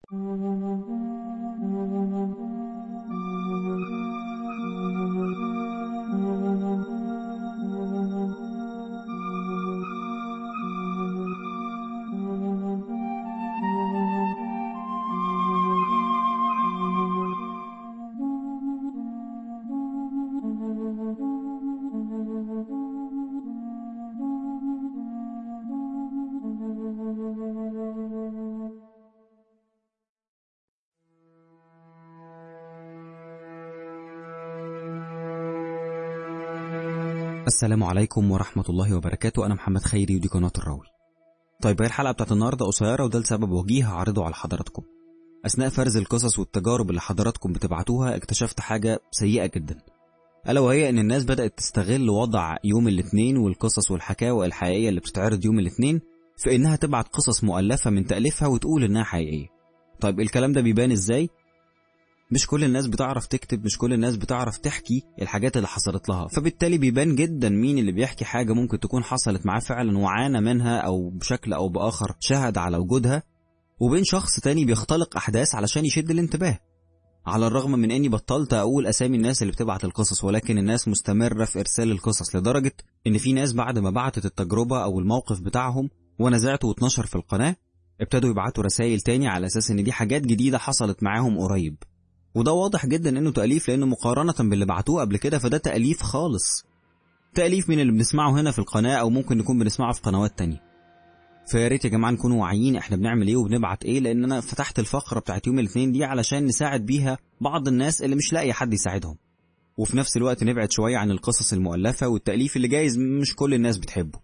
السلام عليكم ورحمة الله وبركاته أنا محمد خيري ودي قناة الراوي طيب هي الحلقة بتاعت النهاردة قصيرة وده لسبب وجيه هعرضه على حضراتكم أثناء فرز القصص والتجارب اللي حضراتكم بتبعتوها اكتشفت حاجة سيئة جدا ألا وهي إن الناس بدأت تستغل وضع يوم الاثنين والقصص والحكاوى الحقيقية اللي بتتعرض يوم الاثنين في إنها تبعت قصص مؤلفة من تأليفها وتقول إنها حقيقية طيب الكلام ده بيبان إزاي؟ مش كل الناس بتعرف تكتب مش كل الناس بتعرف تحكي الحاجات اللي حصلت لها فبالتالي بيبان جدا مين اللي بيحكي حاجة ممكن تكون حصلت معاه فعلا وعانى منها أو بشكل أو بآخر شهد على وجودها وبين شخص تاني بيختلق أحداث علشان يشد الانتباه على الرغم من اني بطلت اقول اسامي الناس اللي بتبعت القصص ولكن الناس مستمره في ارسال القصص لدرجه ان في ناس بعد ما بعتت التجربه او الموقف بتاعهم ونزعته واتنشر في القناه ابتدوا يبعتوا رسائل تاني على اساس ان دي حاجات جديده حصلت معاهم قريب وده واضح جدا انه تأليف لانه مقارنة باللي بعتوه قبل كده فده تأليف خالص تأليف من اللي بنسمعه هنا في القناة او ممكن نكون بنسمعه في قنوات تانية فيا ريت يا جماعة نكون واعيين احنا بنعمل ايه وبنبعت ايه لان انا فتحت الفقرة بتاعت يوم الاثنين دي علشان نساعد بيها بعض الناس اللي مش لاقي حد يساعدهم وفي نفس الوقت نبعد شوية عن القصص المؤلفة والتأليف اللي جايز مش كل الناس بتحبه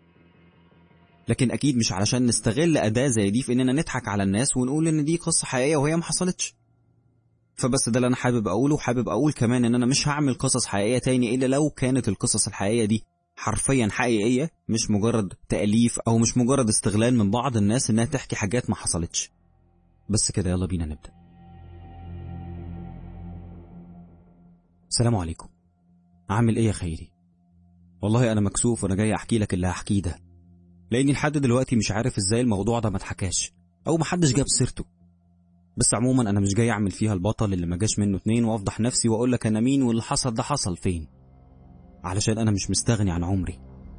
لكن اكيد مش علشان نستغل اداة زي دي في اننا نضحك على الناس ونقول ان دي قصة حقيقية وهي ما حصلتش فبس ده اللي انا حابب اقوله وحابب اقول كمان ان انا مش هعمل قصص حقيقيه تاني الا لو كانت القصص الحقيقيه دي حرفيا حقيقيه مش مجرد تاليف او مش مجرد استغلال من بعض الناس انها تحكي حاجات ما حصلتش بس كده يلا بينا نبدا السلام عليكم عامل ايه يا خيري والله انا مكسوف وانا جاي احكي لك اللي هحكيه ده لاني لحد دلوقتي مش عارف ازاي الموضوع ده ما اتحكاش او محدش جاب سيرته بس عموما انا مش جاي اعمل فيها البطل اللي ما جاش منه اتنين وافضح نفسي واقول لك انا مين واللي حصل ده حصل فين علشان انا مش مستغني عن عمري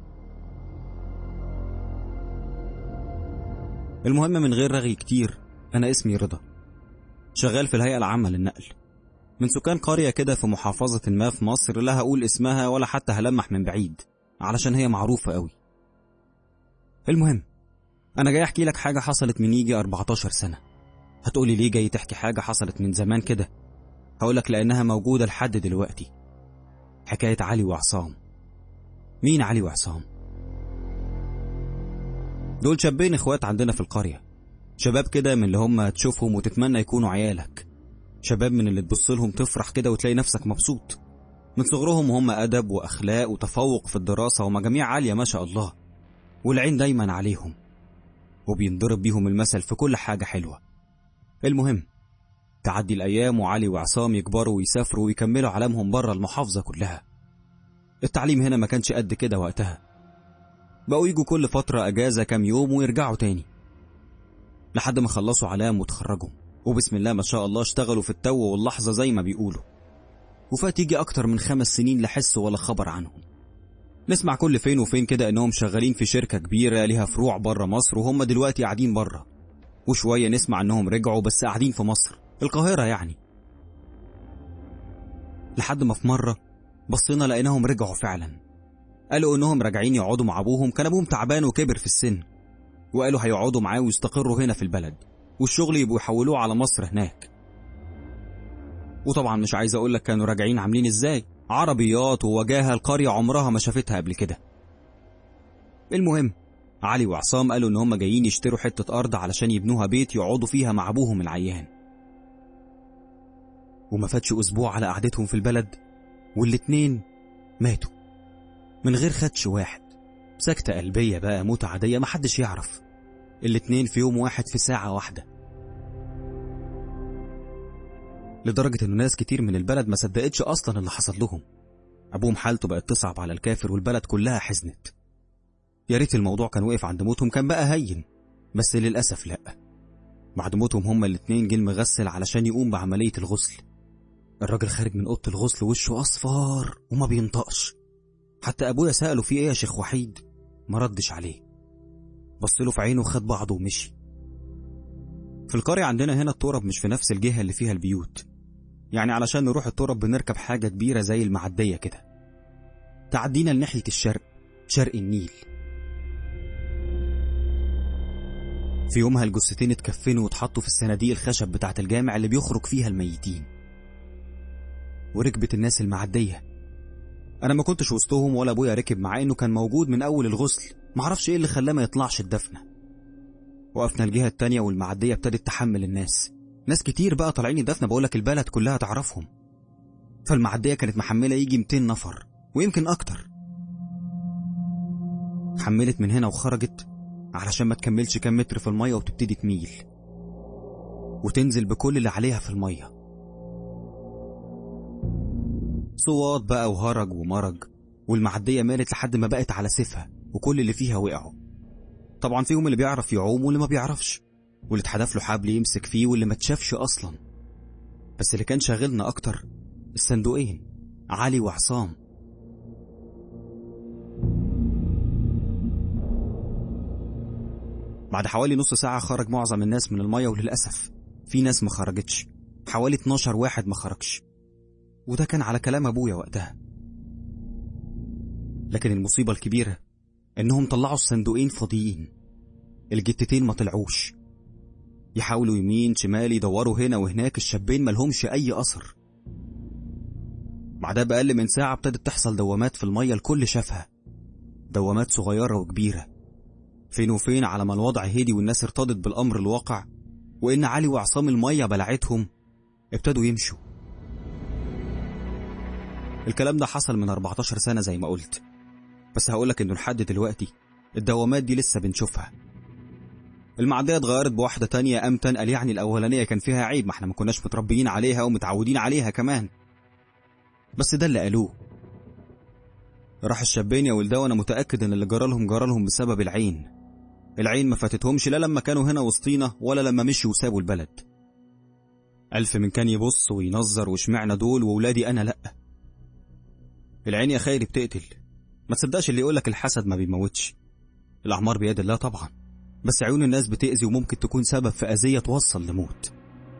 المهم من غير رغي كتير انا اسمي رضا شغال في الهيئة العامة للنقل من سكان قرية كده في محافظة ما في مصر لا هقول اسمها ولا حتى هلمح من بعيد علشان هي معروفة قوي المهم انا جاي احكي لك حاجة حصلت من يجي 14 سنة هتقولي ليه جاي تحكي حاجة حصلت من زمان كده هقولك لأنها موجودة لحد دلوقتي حكاية علي وعصام مين علي وعصام؟ دول شابين اخوات عندنا في القرية شباب كده من اللي هم تشوفهم وتتمنى يكونوا عيالك شباب من اللي تبص لهم تفرح كده وتلاقي نفسك مبسوط من صغرهم وهم أدب وأخلاق وتفوق في الدراسة ومجاميع عالية ما شاء الله والعين دايما عليهم وبينضرب بيهم المثل في كل حاجة حلوة المهم تعدي الأيام وعلي وعصام يكبروا ويسافروا ويكملوا علامهم بره المحافظة كلها التعليم هنا ما كانش قد كده وقتها بقوا يجوا كل فترة أجازة كام يوم ويرجعوا تاني لحد ما خلصوا علام وتخرجوا وبسم الله ما شاء الله اشتغلوا في التو واللحظة زي ما بيقولوا وفات يجي أكتر من خمس سنين لا حس ولا خبر عنهم نسمع كل فين وفين كده إنهم شغالين في شركة كبيرة ليها فروع بره مصر وهم دلوقتي قاعدين بره وشوية نسمع انهم رجعوا بس قاعدين في مصر القاهرة يعني لحد ما في مرة بصينا لقيناهم رجعوا فعلا قالوا انهم راجعين يقعدوا مع ابوهم كان ابوهم تعبان وكبر في السن وقالوا هيقعدوا معاه ويستقروا هنا في البلد والشغل يبقوا يحولوه على مصر هناك وطبعا مش عايز اقول لك كانوا راجعين عاملين ازاي عربيات ووجاهه القرية عمرها ما شافتها قبل كده المهم علي وعصام قالوا ان هم جايين يشتروا حتة ارض علشان يبنوها بيت يقعدوا فيها مع ابوهم العيان وما فاتش اسبوع على قعدتهم في البلد والاتنين ماتوا من غير خدش واحد سكتة قلبية بقى موتة عادية محدش يعرف الاتنين في يوم واحد في ساعة واحدة لدرجة إن ناس كتير من البلد ما صدقتش أصلا اللي حصل لهم أبوهم حالته بقت تصعب على الكافر والبلد كلها حزنت يا ريت الموضوع كان وقف عند موتهم كان بقى هين بس للأسف لأ بعد موتهم هما الاتنين جه المغسل علشان يقوم بعملية الغسل الراجل خارج من أوضة الغسل وشه أصفر وما بينطقش حتى أبويا سأله في إيه يا شيخ وحيد ما ردش عليه بص له في عينه وخد بعضه ومشي في القرية عندنا هنا التراب مش في نفس الجهة اللي فيها البيوت يعني علشان نروح التراب بنركب حاجة كبيرة زي المعدية كده تعدينا لناحية الشرق شرق النيل في يومها الجثتين اتكفنوا واتحطوا في الصناديق الخشب بتاعة الجامع اللي بيخرج فيها الميتين وركبت الناس المعدية أنا ما كنتش وسطهم ولا أبويا ركب معاه إنه كان موجود من أول الغسل معرفش إيه اللي خلاه ما يطلعش الدفنة وقفنا الجهة التانية والمعدية ابتدت تحمل الناس ناس كتير بقى طالعين الدفنة بقولك البلد كلها تعرفهم فالمعدية كانت محملة يجي 200 نفر ويمكن أكتر حملت من هنا وخرجت علشان ما تكملش كام متر في المية وتبتدي تميل وتنزل بكل اللي عليها في المية صوات بقى وهرج ومرج والمعدية مالت لحد ما بقت على سيفها وكل اللي فيها وقعوا طبعا فيهم اللي بيعرف يعوم واللي ما بيعرفش واللي اتحدف له حبل يمسك فيه واللي ما اتشافش اصلا بس اللي كان شاغلنا اكتر الصندوقين علي وعصام بعد حوالي نص ساعة خرج معظم الناس من المية وللأسف في ناس ما خرجتش حوالي 12 واحد ما خرجش وده كان على كلام أبويا وقتها لكن المصيبة الكبيرة إنهم طلعوا الصندوقين فاضيين الجتتين ما طلعوش يحاولوا يمين شمال يدوروا هنا وهناك الشابين ملهمش أي أثر بعدها بأقل من ساعة ابتدت تحصل دوامات في المية الكل شافها دوامات صغيرة وكبيرة فين وفين على ما الوضع هدي والناس ارتضت بالأمر الواقع وإن علي وعصام المية بلعتهم ابتدوا يمشوا الكلام ده حصل من 14 سنة زي ما قلت بس هقولك إنه لحد دلوقتي الدوامات دي لسه بنشوفها المعدية اتغيرت بواحدة تانية قام تنقل يعني الأولانية كان فيها عيب ما احنا ما كناش متربيين عليها ومتعودين عليها كمان بس ده اللي قالوه راح الشابين يا ولده وانا متأكد ان اللي جرالهم جرالهم بسبب العين العين ما فاتتهمش لا لما كانوا هنا وسطينا ولا لما مشوا وسابوا البلد ألف من كان يبص وينظر وشمعنا دول وولادي أنا لأ العين يا خيري بتقتل ما تصدقش اللي يقولك الحسد ما بيموتش الأعمار بيد الله طبعا بس عيون الناس بتأذي وممكن تكون سبب في أذية توصل لموت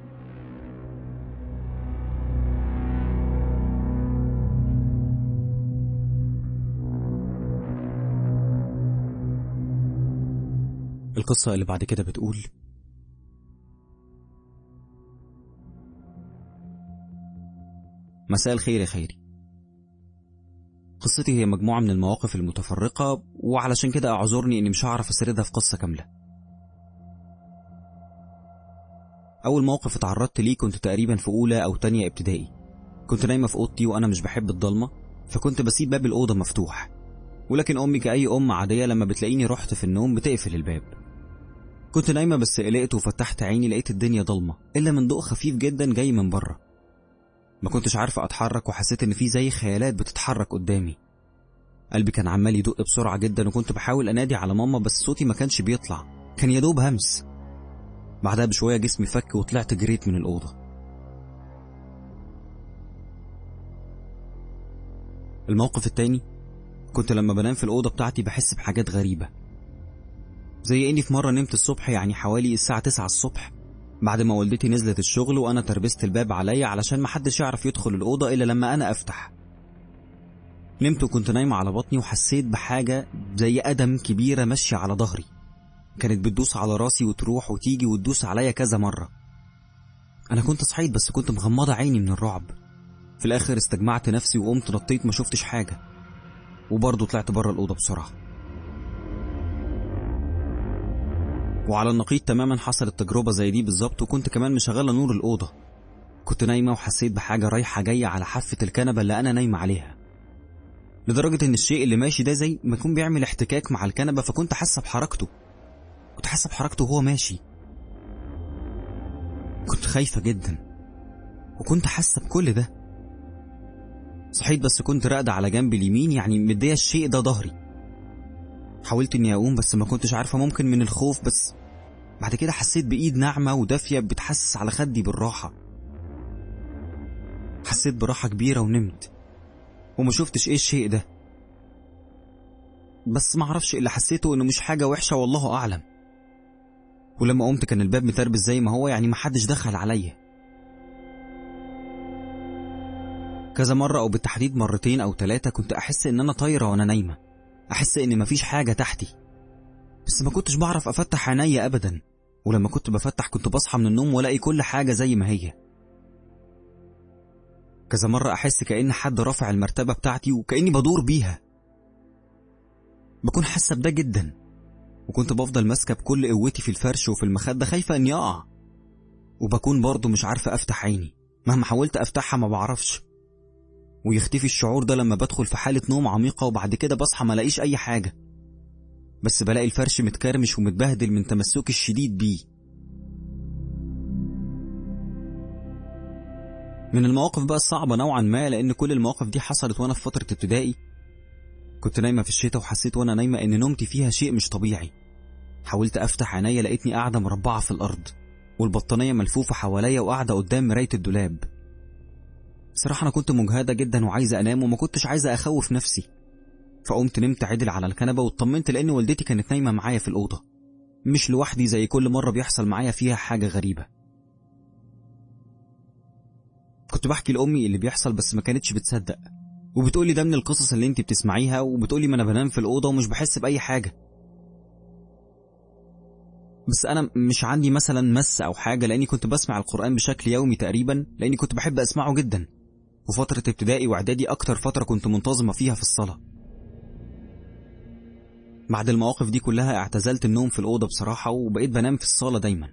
القصة اللي بعد كده بتقول مساء الخير يا خيري قصتي هي مجموعة من المواقف المتفرقة وعلشان كده أعذرني إني مش هعرف أسردها في قصة كاملة أول موقف اتعرضت ليه كنت تقريبا في أولى أو تانية ابتدائي كنت نايمة في أوضتي وأنا مش بحب الضلمة فكنت بسيب باب الأوضة مفتوح ولكن أمي كأي أم عادية لما بتلاقيني رحت في النوم بتقفل الباب كنت نايمة بس قلقت وفتحت عيني لقيت الدنيا ضلمة إلا من ضوء خفيف جدا جاي من بره ما كنتش عارفة أتحرك وحسيت إن في زي خيالات بتتحرك قدامي قلبي كان عمال يدق بسرعة جدا وكنت بحاول أنادي على ماما بس صوتي ما كانش بيطلع كان يدوب همس بعدها بشوية جسمي فك وطلعت جريت من الأوضة الموقف التاني كنت لما بنام في الأوضة بتاعتي بحس بحاجات غريبة زي إني في مرة نمت الصبح يعني حوالي الساعة 9 الصبح بعد ما والدتي نزلت الشغل وأنا تربست الباب عليا علشان محدش يعرف يدخل الأوضة إلا لما أنا أفتح نمت وكنت نايمة على بطني وحسيت بحاجة زي قدم كبيرة ماشية على ظهري كانت بتدوس على راسي وتروح وتيجي وتدوس عليا كذا مرة أنا كنت صحيت بس كنت مغمضة عيني من الرعب في الآخر استجمعت نفسي وقمت نطيت ما شفتش حاجة وبرضه طلعت بره الأوضة بسرعة وعلى النقيض تماما حصلت تجربة زي دي بالظبط وكنت كمان مشغلة نور الأوضة كنت نايمة وحسيت بحاجة رايحة جاية على حافة الكنبة اللي أنا نايمة عليها لدرجة إن الشيء اللي ماشي ده زي ما يكون بيعمل احتكاك مع الكنبة فكنت حاسة بحركته كنت حاسة بحركته وهو ماشي كنت خايفة جدا وكنت حاسة بكل ده صحيت بس كنت راقدة على جنب اليمين يعني مدية الشيء ده ظهري حاولت اني اقوم بس ما كنتش عارفة ممكن من الخوف بس بعد كده حسيت بإيد ناعمة ودافية بتحسس على خدي بالراحة حسيت براحة كبيرة ونمت وما شفتش ايه الشيء ده بس معرفش اللي حسيته انه مش حاجة وحشة والله أعلم ولما قمت كان الباب متربس زي ما هو يعني محدش دخل عليا كذا مرة أو بالتحديد مرتين أو ثلاثة كنت أحس إن أنا طايرة وأنا نايمة أحس إن مفيش حاجة تحتي بس ما كنتش بعرف أفتح عينيا أبدا ولما كنت بفتح كنت بصحى من النوم وألاقي كل حاجة زي ما هي كذا مرة أحس كأن حد رافع المرتبة بتاعتي وكأني بدور بيها بكون حاسة بده جدا وكنت بفضل ماسكة بكل قوتي في الفرش وفي المخدة خايفة إني أقع وبكون برضه مش عارفة أفتح عيني مهما حاولت أفتحها ما بعرفش ويختفي الشعور ده لما بدخل في حالة نوم عميقة وبعد كده بصحى ما الاقيش أي حاجة بس بلاقي الفرش متكرمش ومتبهدل من تمسكي الشديد بيه من المواقف بقى الصعبة نوعا ما لأن كل المواقف دي حصلت وأنا في فترة ابتدائي كنت نايمة في الشتاء وحسيت وأنا نايمة إن نومتي فيها شيء مش طبيعي حاولت أفتح عينيا لقيتني قاعدة مربعة في الأرض والبطانية ملفوفة حواليا وقاعدة قدام مراية الدولاب صراحة أنا كنت مجهدة جدا وعايزة أنام وما كنتش عايزة أخوف نفسي فقمت نمت عدل على الكنبة واطمنت لأن والدتي كانت نايمة معايا في الأوضة مش لوحدي زي كل مرة بيحصل معايا فيها حاجة غريبة كنت بحكي لأمي اللي بيحصل بس ما كانتش بتصدق وبتقولي ده من القصص اللي انت بتسمعيها وبتقولي ما انا بنام في الأوضة ومش بحس بأي حاجة بس أنا مش عندي مثلا مس أو حاجة لأني كنت بسمع القرآن بشكل يومي تقريبا لأني كنت بحب أسمعه جدا وفترة ابتدائي وإعدادي أكتر فترة كنت منتظمة فيها في الصلاة بعد المواقف دي كلها اعتزلت النوم في الأوضة بصراحة وبقيت بنام في الصالة دايما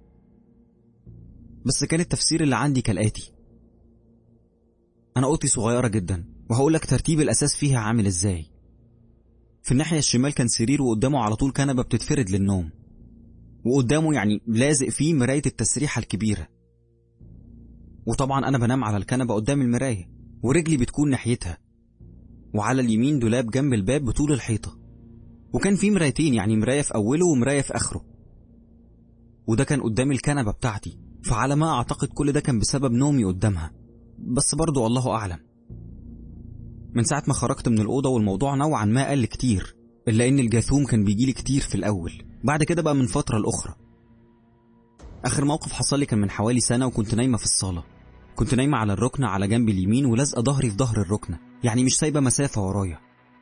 بس كان التفسير اللي عندي كالآتي أنا أوضتي صغيرة جدا وهقولك ترتيب الأساس فيها عامل إزاي في الناحية الشمال كان سرير وقدامه على طول كنبة بتتفرد للنوم وقدامه يعني لازق فيه مراية التسريحة الكبيرة وطبعا أنا بنام على الكنبة قدام المراية ورجلي بتكون ناحيتها وعلى اليمين دولاب جنب الباب بطول الحيطة وكان في مرايتين يعني مراية في أوله ومراية في آخره وده كان قدام الكنبة بتاعتي فعلى ما أعتقد كل ده كان بسبب نومي قدامها بس برضو الله أعلم من ساعة ما خرجت من الأوضة والموضوع نوعا ما قل كتير إلا إن الجاثوم كان بيجيلي كتير في الأول بعد كده بقى من فترة لأخرى آخر موقف حصل لي كان من حوالي سنة وكنت نايمة في الصالة كنت نايمة على الركنة على جنب اليمين ولازقة ظهري في ظهر الركنة يعني مش سايبة مسافة ورايا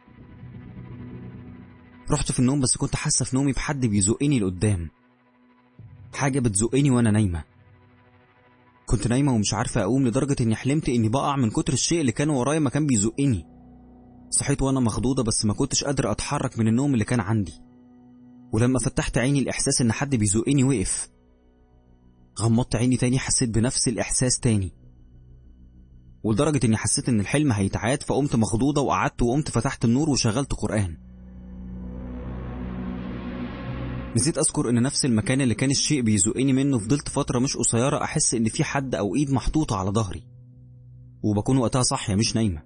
رحت في النوم بس كنت حاسة في نومي بحد بيزقني لقدام حاجة بتزقني وأنا نايمة كنت نايمة ومش عارفة أقوم لدرجة إني حلمت إني بقع من كتر الشيء اللي كان ورايا ما كان بيزقني صحيت وأنا مخضوضة بس ما كنتش قادر أتحرك من النوم اللي كان عندي ولما فتحت عيني الإحساس إن حد بيزقني وقف غمضت عيني تاني حسيت بنفس الإحساس تاني ولدرجة إني حسيت إن الحلم هيتعاد فقمت مخضوضة وقعدت وقمت فتحت النور وشغلت قرآن نسيت أذكر إن نفس المكان اللي كان الشيء بيزقني منه فضلت فترة مش قصيرة أحس إن في حد أو إيد محطوطة على ظهري وبكون وقتها صاحية مش نايمة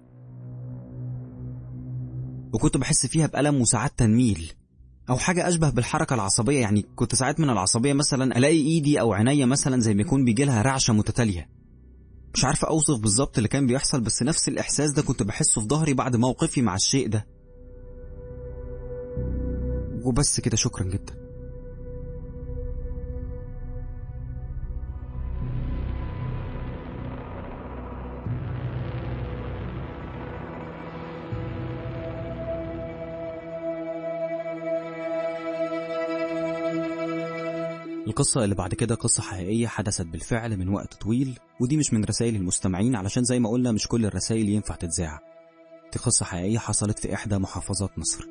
وكنت بحس فيها بألم وساعات تنميل أو حاجة أشبه بالحركة العصبية يعني كنت ساعات من العصبية مثلا ألاقي إيدي أو عينيا مثلا زي ما يكون بيجيلها رعشة متتالية مش عارفة أوصف بالظبط اللي كان بيحصل بس نفس الإحساس ده كنت بحسه في ظهري بعد موقفي مع الشيء ده وبس كده شكرا جدا القصة اللي بعد كده قصة حقيقية حدثت بالفعل من وقت طويل ودي مش من رسائل المستمعين علشان زي ما قلنا مش كل الرسائل ينفع تتذاع دي قصة حقيقية حصلت في إحدى محافظات مصر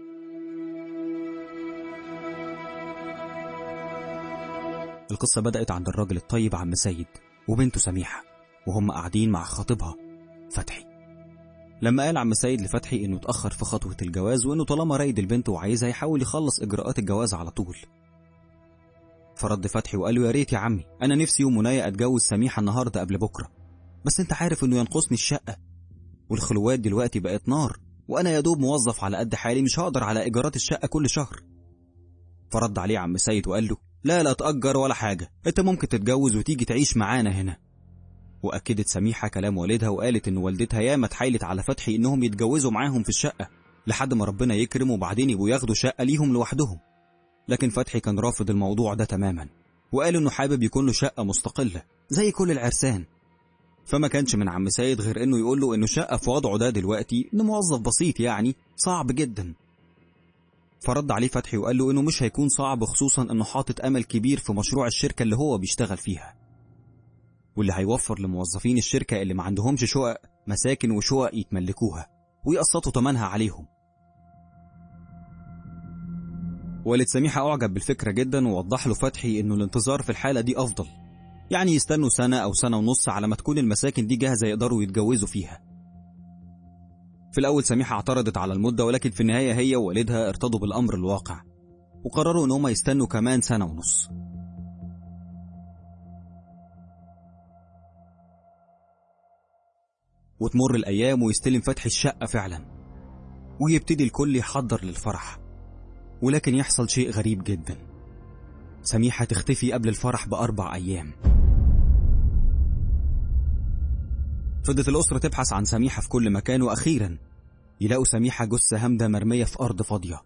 القصة بدأت عند الراجل الطيب عم سيد وبنته سميحة وهم قاعدين مع خطيبها فتحي لما قال عم سيد لفتحي انه اتأخر في خطوة الجواز وانه طالما رايد البنت وعايزها يحاول يخلص اجراءات الجواز على طول فرد فتحي وقال له يا ريت يا عمي انا نفسي يوم منايا اتجوز سميحه النهارده قبل بكره بس انت عارف انه ينقصني الشقه والخلوات دلوقتي بقت نار وانا يا دوب موظف على قد حالي مش هقدر على ايجارات الشقه كل شهر فرد عليه عم سيد وقال له لا لا تأجر ولا حاجة انت ممكن تتجوز وتيجي تعيش معانا هنا وأكدت سميحة كلام والدها وقالت إن والدتها ياما اتحايلت على فتحي إنهم يتجوزوا معاهم في الشقة لحد ما ربنا يكرم وبعدين يبقوا ياخدوا شقة ليهم لوحدهم لكن فتحي كان رافض الموضوع ده تماما وقال إنه حابب يكون له شقة مستقلة زي كل العرسان فما كانش من عم سيد غير إنه يقول له إنه شقة في وضعه ده دلوقتي إنه موظف بسيط يعني صعب جدا فرد عليه فتحي وقال له إنه مش هيكون صعب خصوصا إنه حاطط أمل كبير في مشروع الشركة اللي هو بيشتغل فيها واللي هيوفر لموظفين الشركة اللي ما عندهمش شقق مساكن وشقق يتملكوها ويقسطوا تمنها عليهم والد سميحة أعجب بالفكرة جدا ووضح له فتحي إنه الانتظار في الحالة دي أفضل يعني يستنوا سنة أو سنة ونص على ما تكون المساكن دي جاهزة يقدروا يتجوزوا فيها في الأول سميحة اعترضت على المدة ولكن في النهاية هي ووالدها ارتضوا بالأمر الواقع وقرروا إن هما يستنوا كمان سنة ونص وتمر الأيام ويستلم فتحي الشقة فعلا ويبتدي الكل يحضر للفرح ولكن يحصل شيء غريب جدا سميحة تختفي قبل الفرح بأربع أيام فضلت الأسرة تبحث عن سميحة في كل مكان وأخيرا يلاقوا سميحة جثة هامدة مرمية في أرض فاضية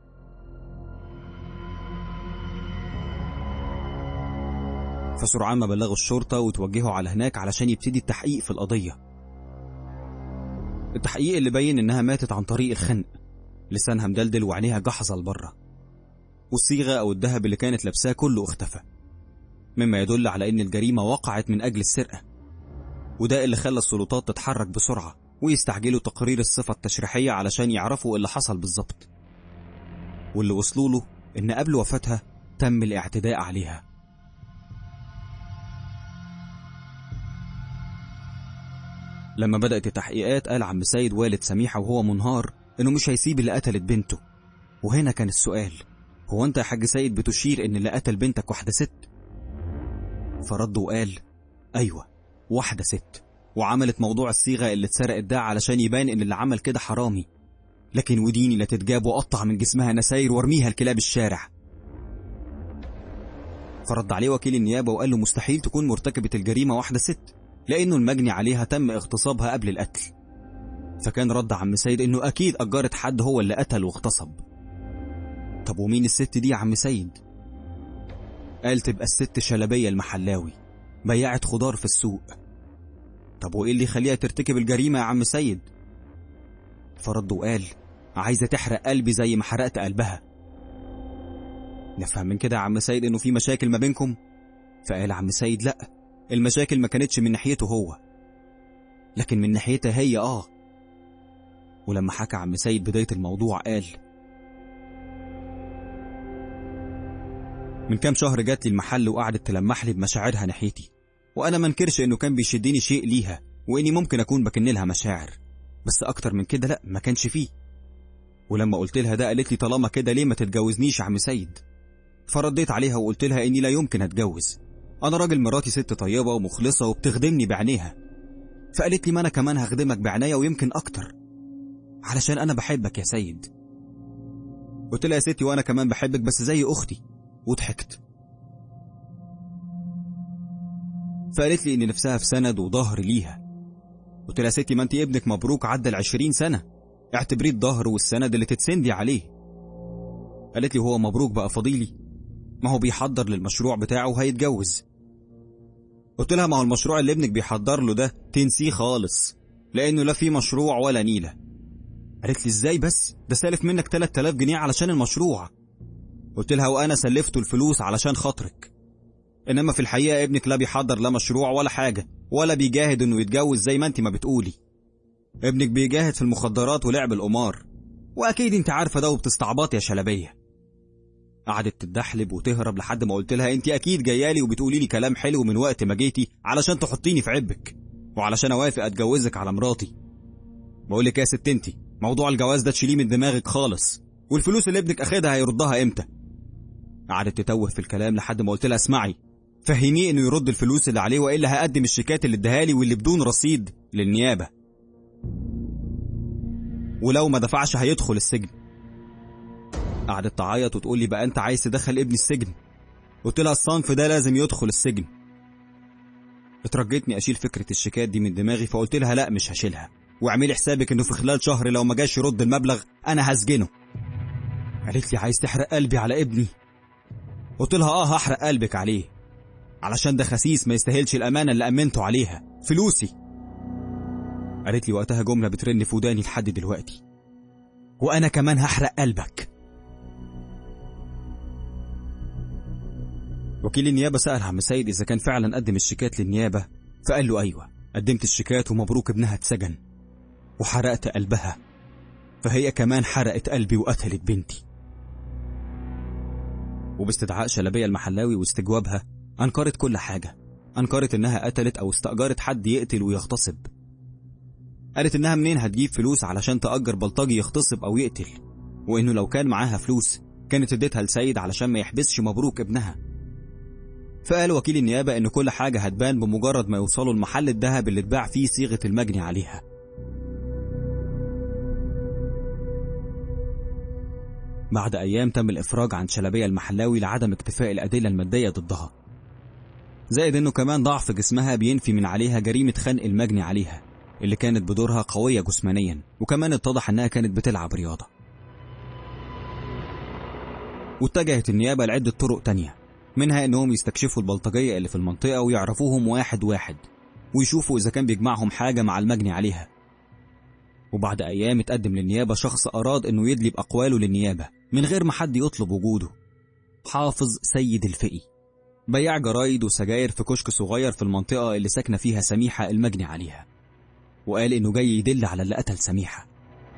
فسرعان ما بلغوا الشرطة وتوجهوا على هناك علشان يبتدي التحقيق في القضية التحقيق اللي بين إنها ماتت عن طريق الخنق لسانها مدلدل وعينيها جحظة لبره والصيغة أو الذهب اللي كانت لابساه كله اختفى مما يدل على إن الجريمة وقعت من أجل السرقة وده اللي خلى السلطات تتحرك بسرعة ويستعجلوا تقرير الصفة التشريحية علشان يعرفوا اللي حصل بالظبط واللي وصلوا له إن قبل وفاتها تم الاعتداء عليها لما بدأت التحقيقات قال عم سيد والد سميحة وهو منهار إنه مش هيسيب اللي قتلت بنته وهنا كان السؤال هو أنت يا حاج سيد بتشير إن اللي قتل بنتك واحدة ست فرد وقال أيوة واحدة ست وعملت موضوع الصيغة اللي اتسرقت ده علشان يبان إن اللي عمل كده حرامي لكن وديني لا تتجاب وقطع من جسمها نساير وارميها لكلاب الشارع فرد عليه وكيل النيابة وقال له مستحيل تكون مرتكبة الجريمة واحدة ست لأنه المجني عليها تم اغتصابها قبل القتل فكان رد عم سيد إنه أكيد أجرت حد هو اللي قتل واغتصب طب ومين الست دي يا عم سيد؟ قال تبقى الست شلبية المحلاوي بياعة خضار في السوق طب وإيه اللي يخليها ترتكب الجريمة يا عم سيد؟ فرد وقال عايزة تحرق قلبي زي ما حرقت قلبها نفهم من كده يا عم سيد إنه في مشاكل ما بينكم؟ فقال عم سيد لأ المشاكل ما كانتش من ناحيته هو لكن من ناحيتها هي آه ولما حكى عم سيد بداية الموضوع قال من كام شهر جات لي المحل وقعدت تلمح لي بمشاعرها ناحيتي وانا ما انكرش انه كان بيشدني شيء ليها واني ممكن اكون بكن لها مشاعر بس اكتر من كده لا ما كانش فيه ولما قلت لها ده قالت لي طالما كده ليه ما تتجوزنيش يا عم سيد فرديت عليها وقلت لها اني لا يمكن اتجوز انا راجل مراتي ست طيبه ومخلصه وبتخدمني بعينيها فقالت لي ما انا كمان هخدمك بعناية ويمكن اكتر علشان انا بحبك يا سيد قلت لها يا ستي وانا كمان بحبك بس زي اختي وضحكت فقالت لي ان نفسها في سند وظهر ليها قلت لها يا ستي ما انت ابنك مبروك عدى العشرين سنة اعتبريه الظهر والسند اللي تتسندي عليه قالت لي هو مبروك بقى فضيلي ما هو بيحضر للمشروع بتاعه وهيتجوز قلت لها ما هو المشروع اللي ابنك بيحضر له ده تنسيه خالص لانه لا في مشروع ولا نيله قالت لي ازاي بس ده سالف منك 3000 جنيه علشان المشروع قلت لها وانا سلفته الفلوس علشان خاطرك انما في الحقيقه ابنك لا بيحضر لا مشروع ولا حاجه ولا بيجاهد انه يتجوز زي ما انت ما بتقولي ابنك بيجاهد في المخدرات ولعب القمار واكيد انت عارفه ده وبتستعبط يا شلبيه قعدت تتدحلب وتهرب لحد ما قلت لها انت اكيد جايالي وبتقولي لي كلام حلو من وقت ما جيتي علشان تحطيني في عبك وعلشان اوافق اتجوزك على مراتي بقول لك يا ست انت موضوع الجواز ده تشيليه من دماغك خالص والفلوس اللي ابنك اخدها هيردها امتى قعدت تتوه في الكلام لحد ما قلت لها اسمعي فهميه انه يرد الفلوس اللي عليه والا هقدم الشيكات اللي اداها لي واللي بدون رصيد للنيابه ولو ما دفعش هيدخل السجن قعدت تعيط وتقول لي بقى انت عايز تدخل ابني السجن قلت لها الصنف ده لازم يدخل السجن اترجيتني اشيل فكره الشيكات دي من دماغي فقلت لها لا مش هشيلها واعملي حسابك انه في خلال شهر لو ما جاش يرد المبلغ انا هسجنه قالت لي عايز تحرق قلبي على ابني قلت لها اه هحرق قلبك عليه علشان ده خسيس ما يستاهلش الامانه اللي امنته عليها فلوسي قالت لي وقتها جمله بترن في وداني لحد دلوقتي وانا كمان هحرق قلبك وكيل النيابه سال عم سيد اذا كان فعلا قدم الشيكات للنيابه فقال له ايوه قدمت الشيكات ومبروك ابنها اتسجن وحرقت قلبها فهي كمان حرقت قلبي وقتلت بنتي وباستدعاء شلبية المحلاوي واستجوابها أنكرت كل حاجة أنكرت إنها قتلت أو استأجرت حد يقتل ويغتصب قالت إنها منين هتجيب فلوس علشان تأجر بلطجي يغتصب أو يقتل وإنه لو كان معاها فلوس كانت اديتها لسيد علشان ما يحبسش مبروك ابنها فقال وكيل النيابة إن كل حاجة هتبان بمجرد ما يوصلوا المحل الذهب اللي اتباع فيه صيغة المجني عليها بعد أيام تم الإفراج عن شلبية المحلاوي لعدم اكتفاء الأدلة المادية ضدها زائد إنه كمان ضعف جسمها بينفي من عليها جريمة خنق المجني عليها اللي كانت بدورها قوية جسمانيا وكمان اتضح إنها كانت بتلعب رياضة واتجهت النيابة لعدة طرق تانية منها إنهم يستكشفوا البلطجية اللي في المنطقة ويعرفوهم واحد واحد ويشوفوا إذا كان بيجمعهم حاجة مع المجني عليها وبعد أيام اتقدم للنيابة شخص أراد إنه يدلي بأقواله للنيابة من غير ما حد يطلب وجوده حافظ سيد الفقي بياع جرايد وسجاير في كشك صغير في المنطقة اللي ساكنة فيها سميحة المجني عليها وقال إنه جاي يدل على اللي قتل سميحة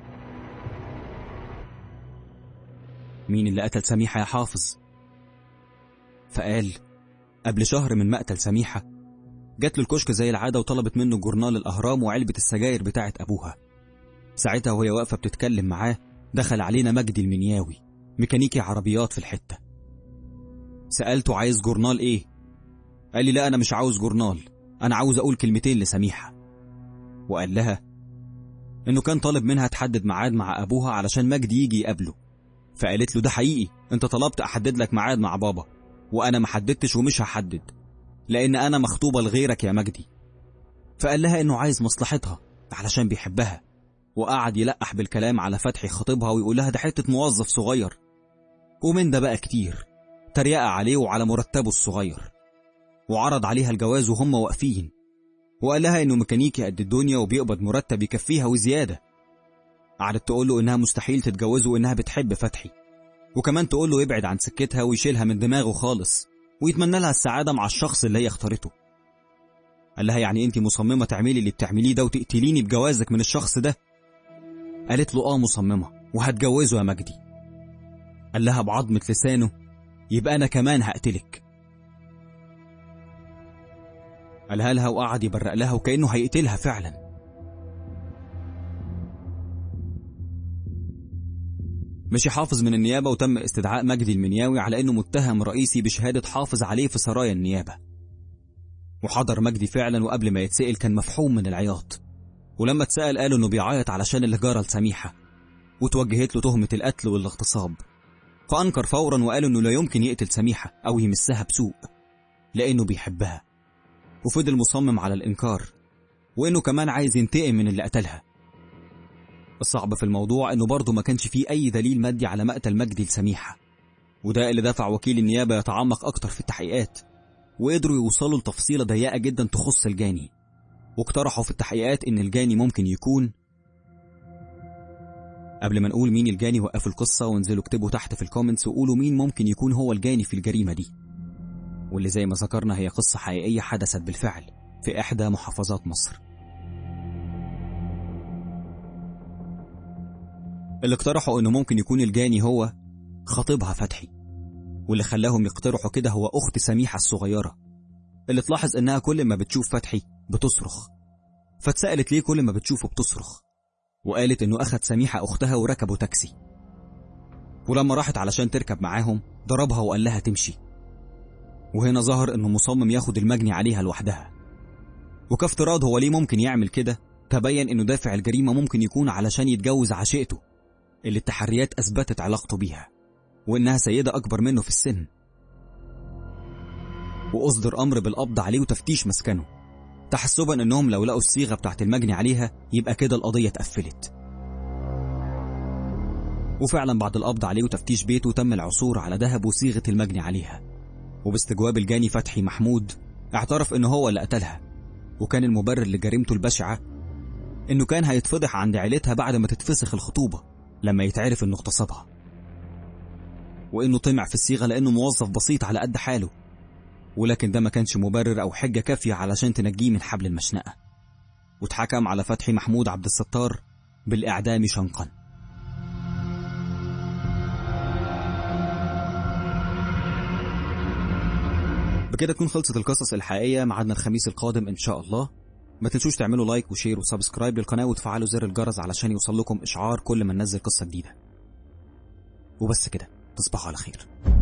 مين اللي قتل سميحة يا حافظ؟ فقال قبل شهر من مقتل سميحة جات له الكشك زي العادة وطلبت منه جورنال الأهرام وعلبة السجاير بتاعت أبوها ساعتها وهي واقفة بتتكلم معاه دخل علينا مجدي المنياوي ميكانيكي عربيات في الحتة سألته عايز جورنال ايه قال لي لا انا مش عاوز جورنال انا عاوز اقول كلمتين لسميحة وقال لها انه كان طالب منها تحدد ميعاد مع ابوها علشان مجدي يجي يقابله فقالت له ده حقيقي انت طلبت احدد لك ميعاد مع بابا وانا ما حددتش ومش هحدد لان انا مخطوبة لغيرك يا مجدي فقال لها انه عايز مصلحتها علشان بيحبها وقعد يلقح بالكلام على فتحي خطيبها ويقول لها ده حتة موظف صغير ومن ده بقى كتير تريقة عليه وعلى مرتبه الصغير وعرض عليها الجواز وهم واقفين وقال لها انه ميكانيكي قد الدنيا وبيقبض مرتب يكفيها وزيادة قعدت تقول له انها مستحيل تتجوزه وانها بتحب فتحي وكمان تقول له يبعد عن سكتها ويشيلها من دماغه خالص ويتمنى لها السعادة مع الشخص اللي هي اختارته قال لها يعني انت مصممة تعملي اللي بتعمليه ده وتقتليني بجوازك من الشخص ده قالت له اه مصممة وهتجوزه يا مجدي قال لها بعضمة لسانه يبقى أنا كمان هقتلك قالها لها وقعد يبرق لها وكأنه هيقتلها فعلا مشي حافظ من النيابة وتم استدعاء مجدي المنياوي على إنه متهم رئيسي بشهادة حافظ عليه في سرايا النيابة وحضر مجدي فعلا وقبل ما يتسأل كان مفحوم من العياط ولما اتسأل قالوا إنه بيعيط علشان اللي جرى لسميحة وتوجهت له تهمة القتل والاغتصاب فأنكر فورا وقال إنه لا يمكن يقتل سميحة أو يمسها بسوء لأنه بيحبها وفضل مصمم على الإنكار وإنه كمان عايز ينتقم من اللي قتلها الصعب في الموضوع إنه برضه ما كانش فيه أي دليل مادي على مقتل مجدي لسميحة وده اللي دفع وكيل النيابة يتعمق أكتر في التحقيقات وقدروا يوصلوا لتفصيلة ضيقة جدا تخص الجاني واقترحوا في التحقيقات إن الجاني ممكن يكون قبل ما نقول مين الجاني وقفوا القصة وانزلوا اكتبوا تحت في الكومنتس وقولوا مين ممكن يكون هو الجاني في الجريمة دي واللي زي ما ذكرنا هي قصة حقيقية حدثت بالفعل في إحدى محافظات مصر اللي اقترحوا إنه ممكن يكون الجاني هو خطيبها فتحي واللي خلاهم يقترحوا كده هو أخت سميحة الصغيرة اللي تلاحظ إنها كل ما بتشوف فتحي بتصرخ فاتسألت ليه كل ما بتشوفه بتصرخ وقالت إنه أخد سميحة أختها وركبوا تاكسي ولما راحت علشان تركب معاهم ضربها وقال لها تمشي وهنا ظهر إنه مصمم ياخد المجني عليها لوحدها وكافتراض هو ليه ممكن يعمل كده تبين إنه دافع الجريمة ممكن يكون علشان يتجوز عشيقته اللي التحريات أثبتت علاقته بيها وإنها سيدة أكبر منه في السن وأصدر أمر بالقبض عليه وتفتيش مسكنه تحسبا إنهم لو لقوا الصيغة بتاعت المجني عليها يبقى كده القضية اتقفلت وفعلا بعد القبض عليه وتفتيش بيته تم العثور على ذهب وصيغة المجني عليها وباستجواب الجاني فتحي محمود اعترف إنه هو اللي قتلها وكان المبرر لجريمته البشعة إنه كان هيتفضح عند عيلتها بعد ما تتفسخ الخطوبة لما يتعرف إنه اغتصبها وإنه طمع في الصيغة لأنه موظف بسيط على قد حاله ولكن ده ما كانش مبرر أو حجة كافية علشان تنجيه من حبل المشنقة واتحكم على فتحي محمود عبد الستار بالإعدام شنقا بكده تكون خلصت القصص الحقيقية معادنا الخميس القادم إن شاء الله ما تنسوش تعملوا لايك وشير وسبسكرايب للقناة وتفعلوا زر الجرس علشان يوصل لكم إشعار كل ما ننزل قصة جديدة وبس كده تصبحوا على خير